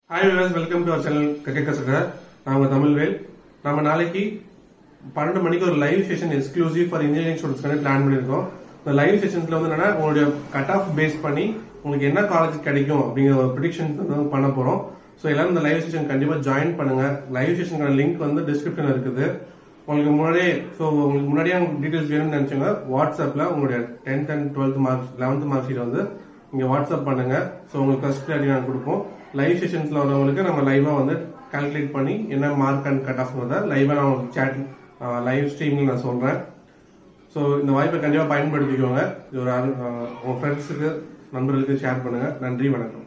hi viewers welcome to our channel கக்கே கசக நான் உங்க தமிழ்வேல் நம்ம நாளைக்கு பன்னெண்டு மணிக்கு ஒரு live session exclusive for engineering ஸ்டூடெண்ட்ஸ்க்கான பிளான் பண்ணியிருக்கோம் இந்த லைவ் செஷன்ஸ்ல வந்து என்னன்னா உங்களுடைய கட் ஆஃப் பேஸ் பண்ணி உங்களுக்கு என்ன காலேஜ் கிடைக்கும் அப்படிங்கிற ஒரு ப்ரிடிக்ஷன் வந்து பண்ண போறோம் ஸோ எல்லாரும் இந்த லைவ் செஷன் கண்டிப்பா ஜாயின் பண்ணுங்க லைவ் செஷனுக்கான லிங்க் வந்து டிஸ்கிரிப்ஷன்ல இருக்குது உங்களுக்கு முன்னாடியே ஸோ உங்களுக்கு முன்னாடியே உங்களுக்கு டீடைல்ஸ் வேணும்னு நினைச்சோங்க வாட்ஸ்அப்ல உங்களுடைய tenth and twelfth marks eleventh mark sheet வந்து நீங்க வாட்ஸ்அப் பண்ணுங்க ஸோ உங்களுக்கு ஃபர்ஸ்ட் கிளாரிட்டி நான் கொடுப்போம் லைவ் செஷன்ஸ்ல வரவங்களுக்கு நம்ம லைவா வந்து கால்குலேட் பண்ணி என்ன மார்க் அண்ட் கட் ஆஃப் லைவா நான் உங்களுக்கு சேட் லைவ் ஸ்ட்ரீமிங் நான் சொல்றேன் ஸோ இந்த வாய்ப்பை கண்டிப்பா பயன்படுத்திக்கோங்க இது ஒரு அரு- ஆஹ் உங்க ஃப்ரெண்ட்ஸுக்கு நண்பர்களுக்கு ஷேர் பண்ணுங்க நன்றி வணக்கம்